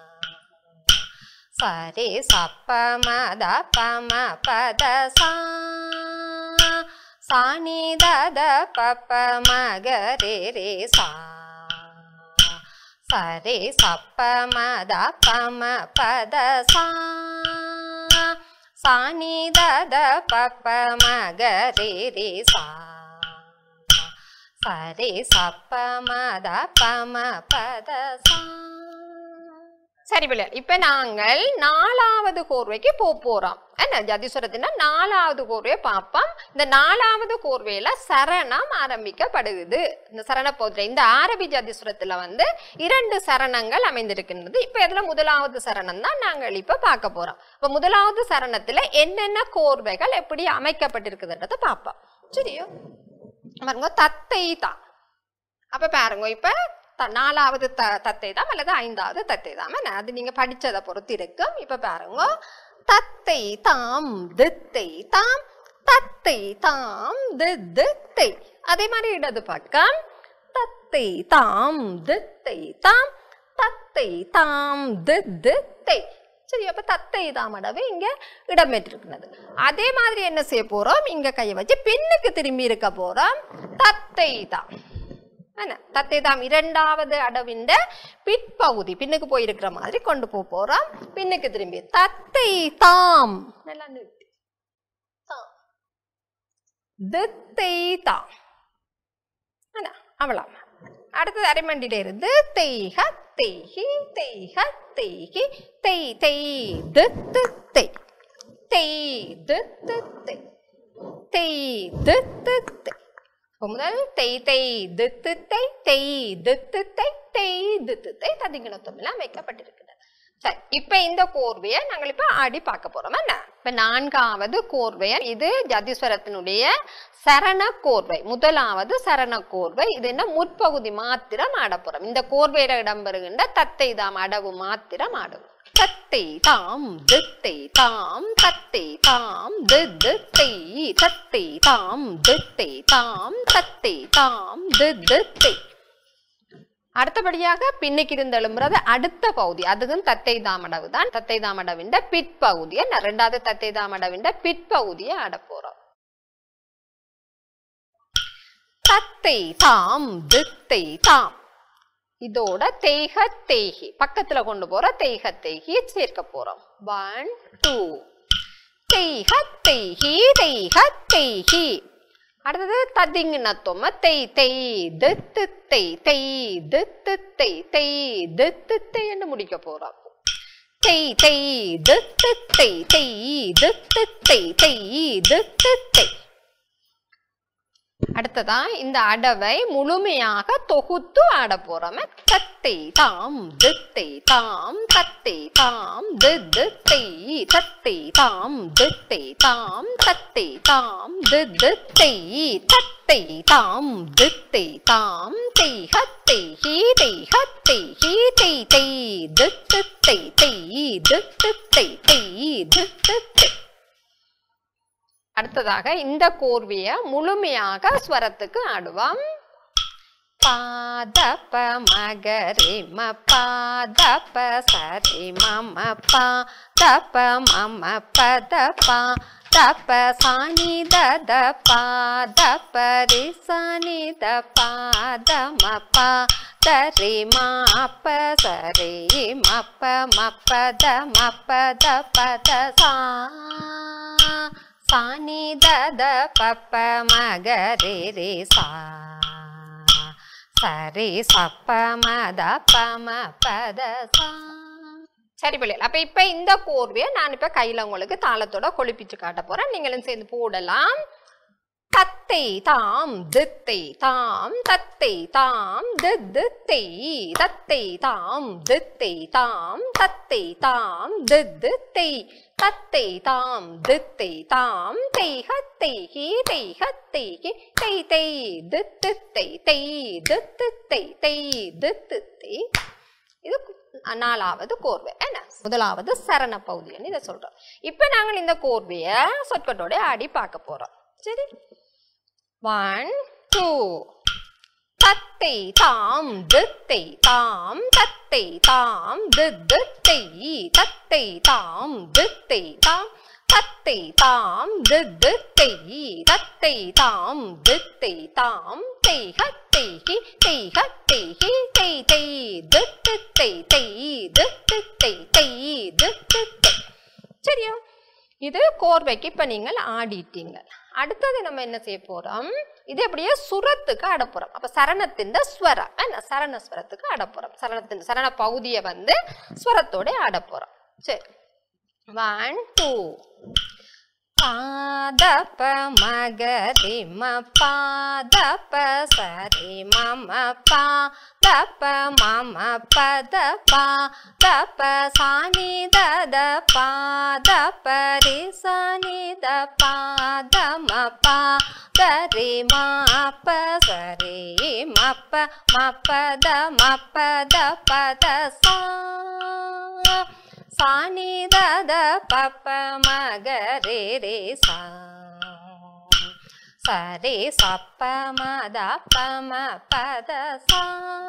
சரி சப்ப மத பம பத சா சாணி தத பப்ப மக ரே ரே சா சரி சப்ப மத பம பத சா சாணி தத பப்ப மக ரே ரே சா சரி சப்ப மத பம பத சா சரி பிள்ளை இப்ப நாங்கள் நாலாவது கோர்வைக்கு போக போறோம் என்ன ஜதிஸ்வரத்தினா நாலாவது கோர்வையை பார்ப்போம் இந்த நாலாவது கோர்வையில சரணம் ஆரம்பிக்கப்படுகிறது இந்த சரண போதிரை இந்த ஆரபி ஜதிஸ்வரத்துல வந்து இரண்டு சரணங்கள் அமைந்திருக்கின்றது இப்ப இதுல முதலாவது சரணம் தான் நாங்கள் இப்ப பார்க்க போறோம் இப்ப முதலாவது சரணத்துல என்னென்ன கோர்வைகள் எப்படி அமைக்கப்பட்டிருக்குதுன்றத பார்ப்போம் சரியோ பாருங்க தத்தை தான் அப்ப பாருங்க இப்ப த- நாலாவது த தத்தை தான் அல்லது ஐந்தாவது தத்தை தான் என்ன? அது நீங்க படிச்சதை பொறுத்து இருக்கும் இப்ப பாருங்க தத்தை தாம் தித்தை தாம் தத்தை தாம் தித்தை அதே மாதிரி இடது பக்கம் தத்தை தாம் தித்தை தாம் தத்தை தாம் தித்தை சரி அப்ப தத்தை தாமடவு இங்க இடம்பெற்றிருக்கிறது அதே மாதிரி என்ன செய்ய போறோம் இங்க கையை வச்சு பின்னுக்கு திரும்பி இருக்க போறோம் தத்தை தாம் என்ன தத்தை தாம் இரண்டாவது அடவின் பிற்பகுதி பின்னுக்கு போயிருக்கிற மாதிரி கொண்டு போக போறோம் பின்னுக்கு திரும்பி தத்தை தாம் நல்லா நிறுத்து. தாம். தித்தை தாம் என்ன அவ்வளவு அடுத்தது அரைமண்டியில இருந்து தெய்க தெய்கி தெய்க தெய்கி தெய் தெய் து து தெய் தெய் து து தெய் தெய் து து தெய் இப்போ முதல் தெய் தெய் து து தெய் தெய் து து தெய் தெய் து து தெய் ததிங்கிணத்தமெல்லாம் வைக்கப்பட்டிருக்கிறது சரி இப்ப இந்த கோர்வையை நாங்கள் இப்ப ஆடி பார்க்க போறோம் என்ன இப்ப நான்காவது கோர்வை இது ஜதீஸ்வரத்தினுடைய சரண கோர்வை முதலாவது சரண கோர்வை இது என்ன முற்பகுதி மாத்திரம் ஆட போறோம் இந்த கோர்வையில இடம்பெறுகின்ற தத்தை தாம் அடவு மாத்திரம் ஆடுவோம் தத்தை தாம் தித்தை தாம் தத்தை தாம் தி தித்தை தத்தை தாம் தித்தை தாம் தத்தை தாம் தி தித்தை அடுத்தபடியாக பின்னுக்கு இருந்து எழும்புறது அடுத்த பகுதி அதுவும் தத்தை தாமடவு தான் தத்தை தாமடவின் பிற்பகுதியை நான் ரெண்டாவது தத்தை தாமடவின் பிற்பகுதியை ஆட போறோம் தத்தை தாம் தித்தை தாம் இதோட தேக தேகி பக்கத்துல கொண்டு போற தேக தேகி சேர்க்க போறோம் ஒன் டூ தேக தேகி தேக தேகி அடுத்தது ததிங்கினத்தொம்ம தெய் தெய் தித்து தெய் தெய் தித்து தெய் தெய் தித்து தெய் என்று முடிக்க போறோம் தெய் தெய் தித்து தெய் தெய் தித்து தெய் தெய் தித்து தெய் அடுத்ததா இந்த அடவை முழுமையாக தொகுத்து ஆட போறோம் தத்தை தாம் தித்தை தாம் தத்தை தாம் தி தித்தை தத்தை தாம் தித்தை தாம் தத்தை தாம் தி தித்தை தத்தை தாம் தித்தை தாம் தெய் ஹத்தை ஹீ தெய் ஹத்தை ஹீ தெய் தெய் தித்து தெய் தெய் தித்து தெய் தெய் தித்து தெய் அடுத்ததாக இந்த கோர்வைய முழுமையாக ஸ்வரத்துக்கு ஆடுவோம் பாதப்ப மகரி ம பாதப்ப சரி மம பா தப்ப மம பத பா தப்ப சாணி தத பாதப்ப ரி சாணி த பாத ம பா தரி மாப்ப சரி மப்ப மப்பத மப்பத பத சா சாணி தத பப்ப மகரி ரே சா சரி சப்ப மத பம பத சா சரி பிள்ளைகள் அப்ப இப்ப இந்த கோர்வையை நான் இப்ப கையில உங்களுக்கு தாளத்தோட கொழுப்பிச்சு காட்ட போறேன் நீங்களும் சேர்ந்து போடலாம் தத்தை தாம் தித்தை தாம் தத்தை தாம் தித்தை தத்தை தாம் தித்தை தாம் தத்தை தாம் தித்தை தத்தை தாம் தித்தை தாம் தெய் ஹத்தை ஹி தெய் ஹத்தை ஹி தெய் தெய் தித்து தெய் தெய் தித்து தெய் தெய் தித்து தெய் இது நாலாவது கோர்வை என்ன முதலாவது சரண பகுதின்னு இதை சொல்றோம் இப்ப நாங்கள் இந்த கோர்வைய சொற்கட்டோட ஆடி பார்க்க போறோம் சரி ஒன் டூ தத்தை தாம் தித்தை தாம் தத்தை தாம் தித்தை தத்தை தாம் தித்தை தாம் தத்தை தாம் தித்தை தத்தை தாம் தித்தை தாம் தெய் ஹத்தை ஹி தெய் ஹத்தை ஹி தெய் தெய் தித்து தெய் தெய் தித்து தெய் தெய் தித்து தெய் சரியா இது கோர்வைக்கு இப்ப நீங்கள் ஆடிட்டீங்க அடுத்தது நம்ம என்ன செய்ய போறோம் இது அப்படியே சுரத்துக்கு அடப்புறோம் அப்ப சரணத்தின் ஸ்வரம் என்ன சரண ஸ்வரத்துக்கு அடப்புறோம் சரணத்தின் சரண பகுதியை வந்து ஸ்வரத்தோட அடப்புறோம் சரி ஒன் டூ பாதப்ப மகரி ம பாதப்ப சரி மம பா தப்ப மம பத பா தப்ப சாணி தத பாதப்ப ரி சாணி த பாத ம பா சரி மாப்ப சரி மப்ப மப்பத மப்பத பத சா சாணி தத பப்ப மகரே ரே சா சரே சப்ப மத பம பத சா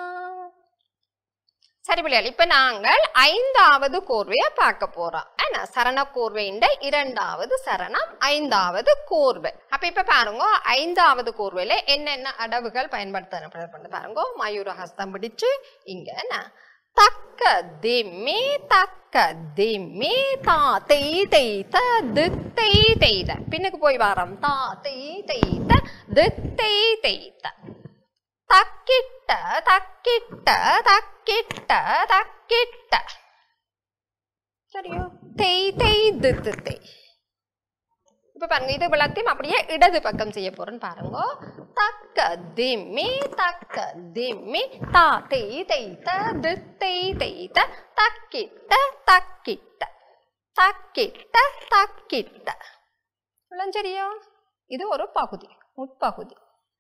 சரி பிள்ளைகள் இப்ப நாங்கள் ஐந்தாவது கோர்வையை பார்க்க போறோம் என்ன சரண கோர்வையின் இரண்டாவது சரணம் ஐந்தாவது கோர்வை அப்ப இப்ப பாருங்க ஐந்தாவது கோர்வையில என்னென்ன அடவுகள் பயன்படுத்த பாருங்க மயூர ஹஸ்தம் பிடிச்சு இங்க என்ன தக்க திம்மி தக்க திம்மி தா தெய் தெய்த தித்தை தெய்த பின்னுக்கு போய் வாரம் தா தெய் தெய்த தித்தை தெய்த தக்கிட்ட தக்கிட்ட தக்கிட்ட தக்கிட்ட சரியோ தேய் தேய் தித்து தேய் இப்ப பாருங்க இது எல்லாத்தையும் அப்படியே இடது பக்கம் செய்ய போறேன்னு பாருங்க தக்க திம்மி தக்க திம்மி தா தேய் தேய் த தி தேய் தேய் த தக்கிட்ட தக்கிட்ட தக்கிட்ட தக்கிட்ட இவ்வளவு சரியா இது ஒரு பகுதி உட்பகுதி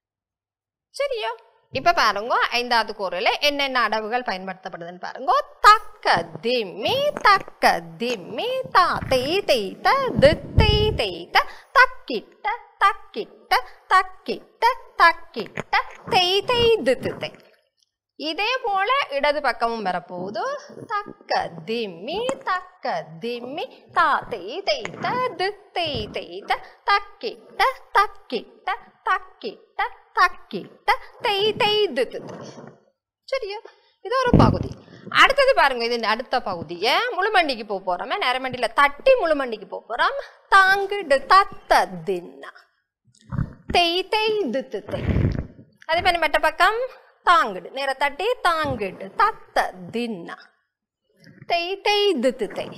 சரியா இப்ப பாருங்க ஐந்தாவது கூறுல என்னென்ன அடவுகள் பயன்படுத்தப்படுதுன்னு பாருங்க தக்க திம்மி தக்க திம்மி தா தேய் தேய் த தி தேய் தேய் த தக்கிட்ட தக்கிட்ட தக்கிட்ட தக்கிட்ட தேய் தேய் தி தி தேய் இதே போல இடது பக்கமும் வரப்போகுது தக்க திம்மி தக்க திம்மி தா தேய் தேய் த தி தேய் தேய் த தக்கிட்ட தக்கிட்ட தக்கிட்ட தக்கிட்ட தேய் தேய் தி தி தேய் சரியா இது ஒரு பகுதி அடுத்தது பாருங்க இது அடுத்த பகுதியை முழுமண்டிக்கு போக போறோம் நேரமண்டியில தட்டி முழுமண்டிக்கு போக போறோம் தாங்கிடு தத்த தின்னா தெய் தெய் தித்து தெய் அதே மாதிரி மற்ற பக்கம் தாங்கிடு நேர தட்டி தாங்கிடு தத்த தின்னா தெய் தெய் தித்து தெய்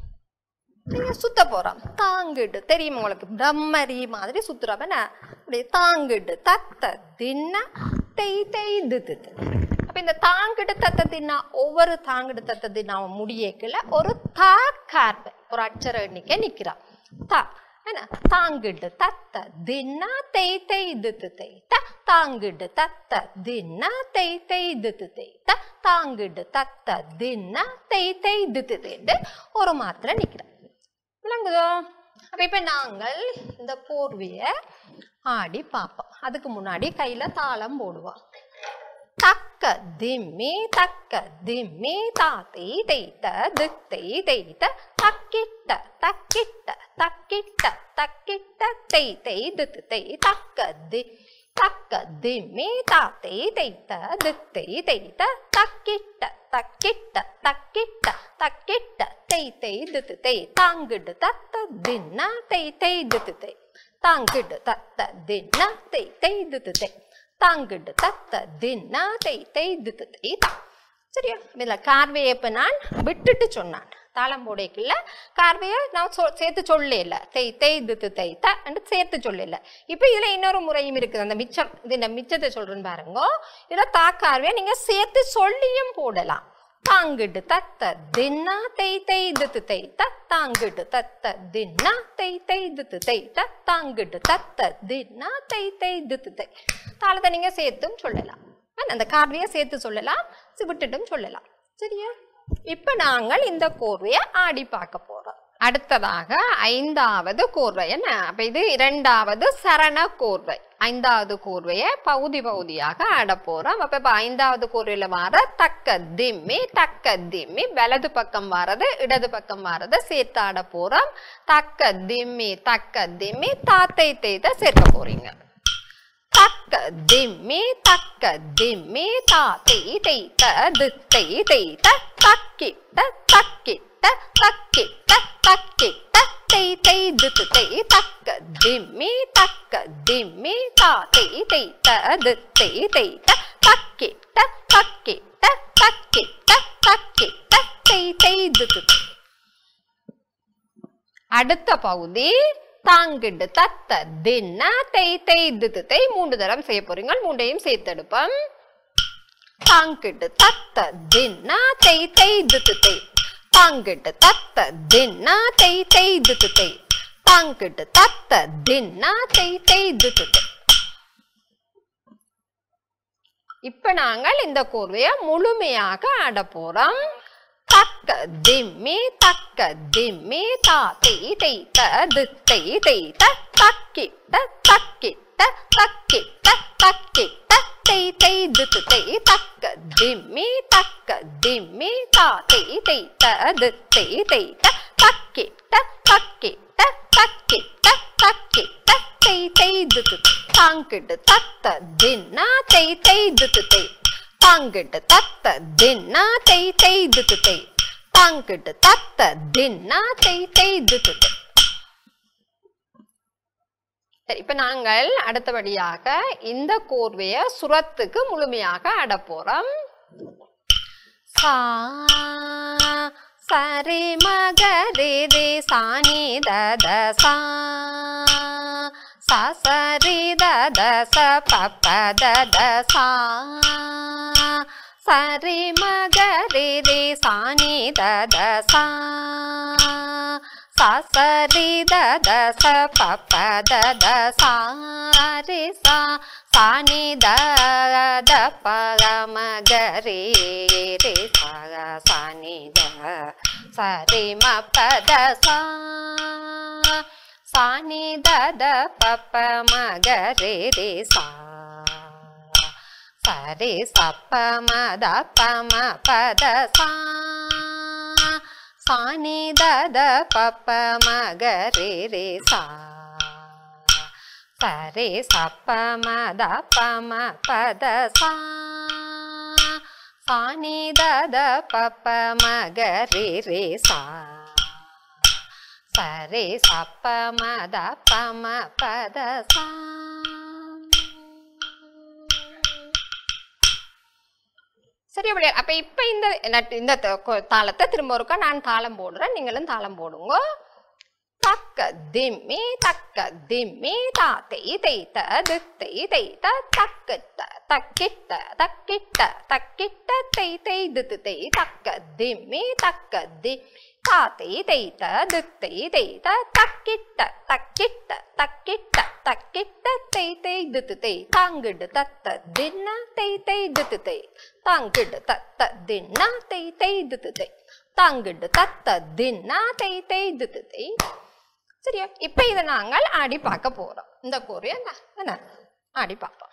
நீங்க சுத்த போறோம் தாங்கிடு தெரியுமா உங்களுக்கு பிரம்மரி மாதிரி சுத்துறப்ப நான் அப்படியே தாங்கிடு தத்த தின்னா தெய் தெய் தித்து தெய் அப்ப இந்த தாங்கிடு தத்த தின்னா ஒவ்வொரு தாங்கிடு தத்த தின்னாவும் முடியக்கல ஒரு தா கார்ப ஒரு அட்சர எண்ணிக்கை நிக்கிறான் தா என்ன தாங்கிடு தத்த தின்னா தெய் தெய் தித்து தெய் த தாங்கிடு தத்த தின்னா தெய் தெய் தித்து தெய் த தாங்கிடு தத்த தின்னா தெய் தெய் தித்து தெய்ட்டு ஒரு மாத்திரை நிக்கிறான் விளங்குதோ அப்ப இப்ப நாங்கள் இந்த போர்வைய ஆடி பார்ப்போம் அதுக்கு முன்னாடி கையில தாளம் போடுவோம் தக்க திம்மி தக்க திம்மி தாத்தை தேய்த்த தித்தை தேய்த்த தக்கிட்ட தக்கிட்ட தக்கிட்ட தக்கிட்ட தெய் தெய் தித்து தெய் தக்க தி தக்க திம்மி தாத்தை தேய்த்த தித்தை தேய்த்த தக்கிட்ட தக்கிட்ட தக்கிட்ட தக்கிட்ட தெய் தெய் தித்து தெய் தாங்கிடு தத்த தின்னா தெய் தெய் தித்து தெய் தாங்கிடு தத்த தின்னா தெய் தெய் தித்து தெய் தாங்கிடு தத்த தின்னா தெய் தெய் தித்து தெய் தா சரியா இதில் கார்வையை இப்போ நான் விட்டுட்டு சொன்னான் தாளம் போடைக்குள்ள கார்வையை நான் சொ சேர்த்து சொல்லல தெய் தெய் தித்து தெய் த சேர்த்து சொல்லல இப்போ இதில் இன்னொரு முறையும் இருக்குது அந்த மிச்சம் இது இந்த மிச்சத்தை சொல்றேன்னு பாருங்க இதில் தா கார்வையை நீங்கள் சேர்த்து சொல்லியும் போடலாம் தாங்கிடு தத்த தின்னா தெய் தெய் தித்து தெய் த தாங்கிடு தத்த தின்னா தெய் தெய் தித்து தெய் த தாங்கிடு தத்த தின்னா தெய் தெய் தித்து தெய் தாளத்தை நீங்க சேர்த்தும் சொல்லலாம் ஆனா, அந்த கார்வையை சேர்த்து சொல்லலாம் சி- விட்டுட்டும் சொல்லலாம் சரியா இப்ப நாங்கள் இந்த கோர்வையை ஆடி பார்க்க போறோம் அடுத்ததாக ஐந்தாவது கோர்வை என்ன அப்ப இது இரண்டாவது சரண கோர்வை ஐந்தாவது கோர்வையை பகுதி பகுதியாக ஆட போறோம் அப்ப இப்ப ஐந்தாவது கோர்வையில வர தக்க திம்மி தக்க திம்மி வலது பக்கம் வர்றது இடது பக்கம் வர்றதை சேர்த்து ஆட போறோம் தக்க திம்மி தக்க திம்மி தாத்தை தேய்த்த சேர்க்க போறீங்க தக்க திம்மி தக்க திம்மி தாத்தை தேய்த்த தித்தை தேய்த்த தக்கிட்ட தக்கிட்ட தக்கிட்ட தக்கிட்ட தெய் தெய் தித்து தெய் தக்க திம்மி தக்க திம்மி தாத்தை தேய்த்த தித்தை தேய்த்த தக்கிட்ட தக்கிட்ட தக்கிட்ட தக்கிட்ட தெய் தெய் தித்து தெய் அடுத்த பகுதி தாங்கிடு தத்த தின்னா தெய் தெய் தித்து தெய் மூன்று தரம் செய்ய போறீங்க மூண்டையும் சேர்த்தெடுப்போம் தாங்கிடு தத்த தின்னா தெய் தெய் தித்து தெய் தாங்கிடு தத்த தின்னா தெய் தெய் தித்து தெய் தாங்கிடு தத்த தின்னா தெய் தெய் தித்து தெய் இப்ப நாங்கள் இந்த கோர்வையை முழுமையாக ஆட போறோம் தக்க திம்மி தக்க திம்மி தா தெய் தேய்த்த தித்தை தேய்த்த தக்கிட்ட தக்கிட்ட தக்கிட்ட தக்கிட்ட தெய் தெய் தித்து தெய் தக்க திம்மி தக்க திம்மி தா தெய் தேய்த்த தித்தை தேய்த்த தக்கிட்ட தக்கிட்ட தக்கிட்ட தக்கிட்ட தெய் தெய் தித்து தாங்கிட்டு தத்த தின்னா தெய் தெய் தித்து தெய் தாங்கிட்டு தத்த தின்னா தெய் தெய் தித்து தெய் தாங்கிட்டு தத்த தின்னா தெய் தெய் தித்து தெய் சரி இப்ப நாங்கள் அடுத்தபடியாக இந்த கோர்வையை சுரத்துக்கு முழுமையாக அடப்போறோம் சா சரி மகரி ரே சாணி தத சா சா சரி தத ச பப்ப தத சா சரி மகரி ரே சாணி தத சா சா சரி தத ச பப்ப தத சா ரி சா சாணி தத பகம கரி ரி சக சாணி த சரி ம பத சா சாணி தத பப்ப மகரி ரி சா சரி சப்ப மத பம பத சா சாணி தத பப்ப மகரி ரி சா சரி சப்ப மத பம பத சா சாணி தத பப்ப மகரி ரி சா சரி சப்ப மத பம பத சா சரி அப்படியே அப்ப இப்ப இந்த நட்டு- இந்த த- கொ- தாளத்தை திரும்ப ஒருக்கா நான் தாளம் போடுறேன் நீங்களும் தாளம் போடுங்க தக்க திம்மி தக்க திம்மி தாத்தை தைத்த தித்தை தைத்த தக்கிட்ட தக்கிட்ட தக்கிட்ட தக்கிட்ட தை தை தித்து தை தக்க திம்மி தக்க திம்மி தாத்தை தைத்த தித்தை தைத்த தக்கிட்ட தக்கிட்ட தக்கிட்ட தக்கிட்ட தை தை தித்து தை தாங்கிடு தத்த தின்ன தை தை தித்து தை தாங்கிடு தத்த தின்ன தை தை தித்து தை தாங்கிடு தத்த தின்ன தை தை தித்து தை சரியா இப்ப இதை நாங்கள் ஆடி பார்க்க போறோம் இந்த கோரிய என்ன ஆடி பார்ப்போம்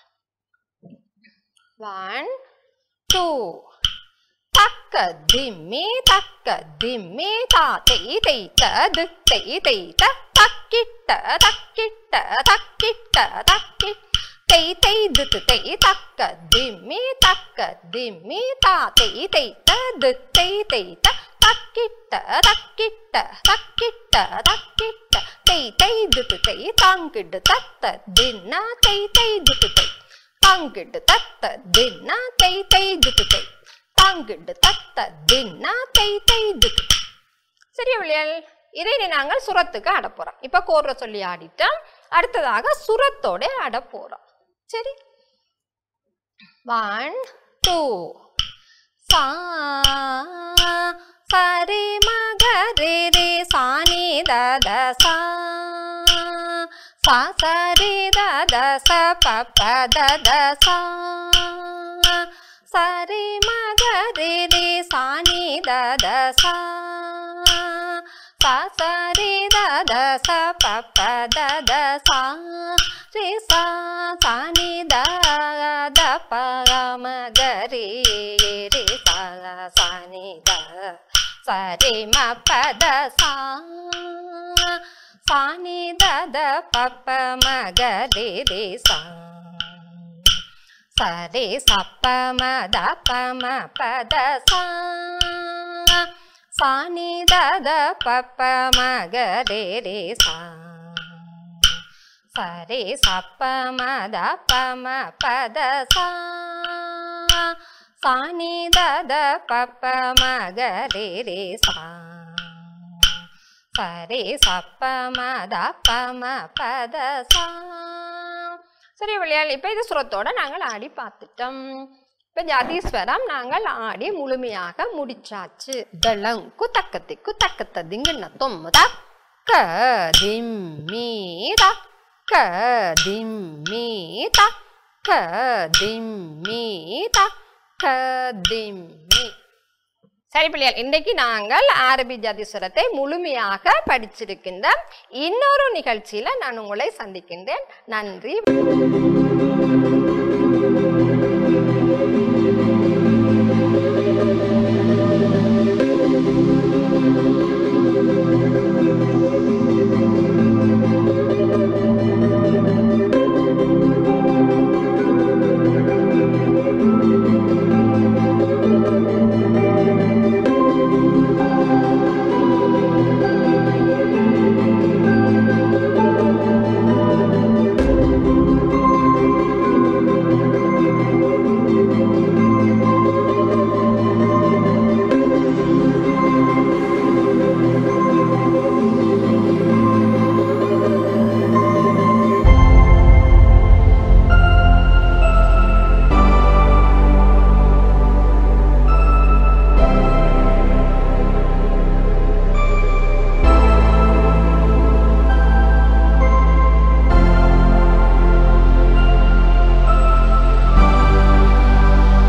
ஒன் டூ தக்க திம்மி தக்க திம்மி தாத்தை தைத்த தித்தை தைத்த தக்கிட்ட தக்கிட்ட தக்கிட்ட தக்கி தை தை தித்து தை தக்க திம்மி தக்க திம்மி தாத்தை தைத்த தித்தை தைத்த தக்கிட்ட தக்கிட்ட தக்கிட்ட தக்கிட்ட தை தை தித்து தை தாங்கிடு தத்த தின்னா தை தை தித்து தை தாங்கிடு தத்த தின்னா தை தை தித்து தை தாங்கிடு தத்த தின்னா தை தை தித்து தை. சரியா விளையாள் இதை இனி நாங்கள் சுரத்துக்கு ஆட போறோம் இப்ப கோர்ற சொல்லி ஆடிட்டோம் அடுத்ததாக சுரத்தோட ஆட போறோம் சரி ஒன் டூ சா சரி மகரி ரி சாணி தத சா சா சரி தத ச பப்ப தத சா சரி மகரி ரி சாணி தத சா சா சரி தத ச பப்ப தத சா ரி சா சாணி தத பகம கரி ரி சா சாணி த சரி ம பத சா சாணி தத பப்ப மகரி ரி சா சரி சப்ப மத பம பத சா சாணி தத பப்ப மகரி ரி சா சரி சப்ப மத பம பத சா சாணி தத பப்ப மகரி ரி சா சரி சப்ப மத பம பத சா சரி விளையாள் இப்போ இது சுரத்தோட நாங்கள் ஆடி பார்த்துட்டோம் இப்போ ஜாதீஸ்வரம் நாங்கள் ஆடி முழுமையாக முடிச்சாச்சு தளங்கு தக்கத்திக்கு தக்கத்த திங்குன தொம்மு தக்க திம்மி தக்க திம்மி தக்க திம்மி தக்க திம்மி சரி பிள்ளைகள் இன்றைக்கு நாங்கள் அரபி ஜாதீஸ்வரத்தை முழுமையாக படிச்சிருக்கின்றோம் இன்னொரு நிகழ்ச்சியில நான் உங்களை சந்திக்கின்றேன் நன்றி